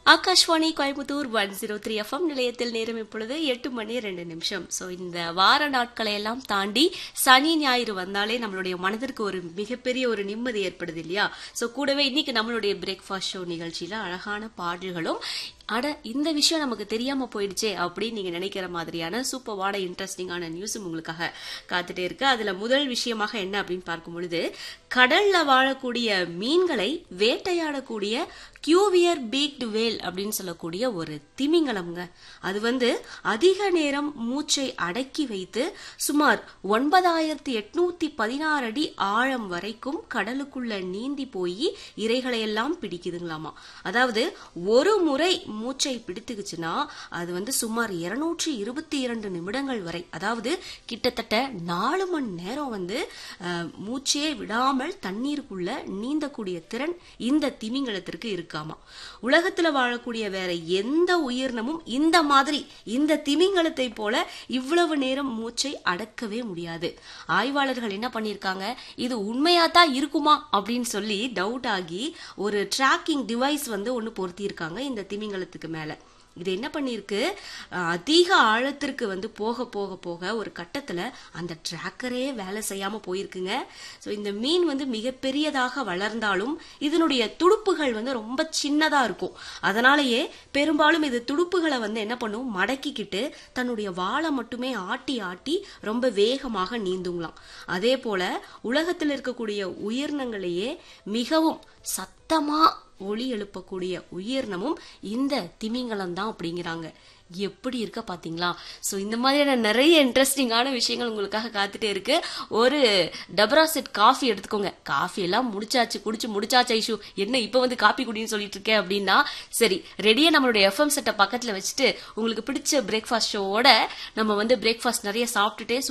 Akashvani Coimbatore one zero three FM நிலையத்தில் நேரம் இப்பொழுது எட்டு மணி ரெண்டு நிமிஷம் ஸோ இந்த வார நாட்களை எல்லாம் தாண்டி சனி ஞாயிறு வந்தாலே நம்மளுடைய மனதிற்கு ஒரு மிகப்பெரிய ஒரு நிம்மதி ஏற்படுது இல்லையா ஸோ கூடவே இன்னைக்கு நம்மளுடைய பிரேக்ஃபாஸ்ட் ஷோ நிகழ்ச்சியில அழகான பாடல்களும் அட இந்த விஷயம் நமக்கு தெரியாம போயிடுச்சே அப்படின்னு நீங்க நினைக்கிற மாதிரியான சூப்பர்வான இன்ட்ரெஸ்டிங்கான நியூஸும் உங்களுக்காக காத்துட்டே இருக்கு அதுல முதல் விஷயமாக என்ன அப்படின்னு பார்க்கும் பொழுது கடல்ல வாழக்கூடிய மீன்களை வேட்டையாடக்கூடிய கியூவியர் பீக்டு வேல் அப்படின்னு சொல்லக்கூடிய ஒரு திமிங்கலம்ங்க அது வந்து அதிக நேரம் மூச்சை அடக்கி வைத்து சுமார் ஒன்பதாயிரத்தி எட்நூத்தி பதினாறு அடி ஆழம் வரைக்கும் கடலுக்குள்ள நீந்தி போய் இறைகளை எல்லாம் பிடிக்குதுங்களாமா அதாவது ஒரு முறை மூச்சை பிடித்துக்குச்சுன்னா அது வந்து சுமார் இருநூற்றி இருபத்தி இரண்டு நிமிடங்கள் வரை அதாவது கிட்டத்தட்ட நாலு மணி நேரம் வந்து அஹ், மூச்சே விடாமல் தண்ணீருக்குள்ள நீந்தக்கூடிய திறன் இந்த திமிங்கலத்திற்கு இருக்காமா உலகத்துல வாழக்கூடிய வேற எந்த உயிரினமும் இந்த மாதிரி இந்த திமிங்கலத்தை போல இவ்வளவு நேரம் மூச்சை அடக்கவே முடியாது ஆய்வாளர்கள் என்ன பண்ணியிருக்காங்க இது உண்மையா தான் இருக்குமா அப்படின்னு சொல்லி டவுட் ஆகி ஒரு ட்ராக்கிங் டிவைஸ் வந்து ஒன்னு பொருத்தியிருக்காங்க இந்த திமிங்கலத்துக்கு மேல இது என்ன பண்ணிருக்கு அஹ், அதிக ஆழத்திற்கு வந்து போக போக போக ஒரு கட்டத்துல அந்த ட்ராக்கரே வேலை செய்யாம போயிருக்குங்க ஸோ இந்த மீன் வந்து மிகப்பெரியதாக வளர்ந்தாலும் இதனுடைய துடுப்புகள் வந்து ரொம்ப சின்னதா இருக்கும் அதனாலேயே பெரும்பாலும் இது துடுப்புகளை வந்து என்ன பண்ணும் மடக்கிக்கிட்டு தன்னுடைய வாளை மட்டுமே ஆட்டி ஆட்டி ரொம்ப வேகமாக நீந்துங்களாம் அதே போல உலகத்தில் இருக்கக்கூடிய உயிரினங்களையே மிகவும் சத்தமா ஒளி எழுப்பக்கூடிய உயிரினமும் இந்த திமிங்கலம் தான் அப்படிங்கிறாங்க எப்படி இருக்க பாத்தீங்களா சோ இந்த மாதிரியான நிறைய இன்ட்ரெஸ்டிங்கான விஷயங்கள் உங்களுக்காக காத்துட்டே இருக்கு ஒரு டபரா செட் காஃபி எடுத்துக்கோங்க காஃபி எல்லாம் முடிச்சாச்சு குடிச்சு முடிச்சாச்சு ஐஷு என்ன இப்ப வந்து காப்பி குடின்னு சொல்லிட்டு இருக்கேன் அப்படின்னா சரி ரெடியா நம்மளுடைய எஃப்எம் செட்டை பக்கத்துல வச்சுட்டு உங்களுக்கு பிடிச்ச பிரேக்ஃபாஸ்ட் ஷோவோட நம்ம வந்து பிரேக்ஃபாஸ்ட் நிறைய சாப்பிட்டுட்டே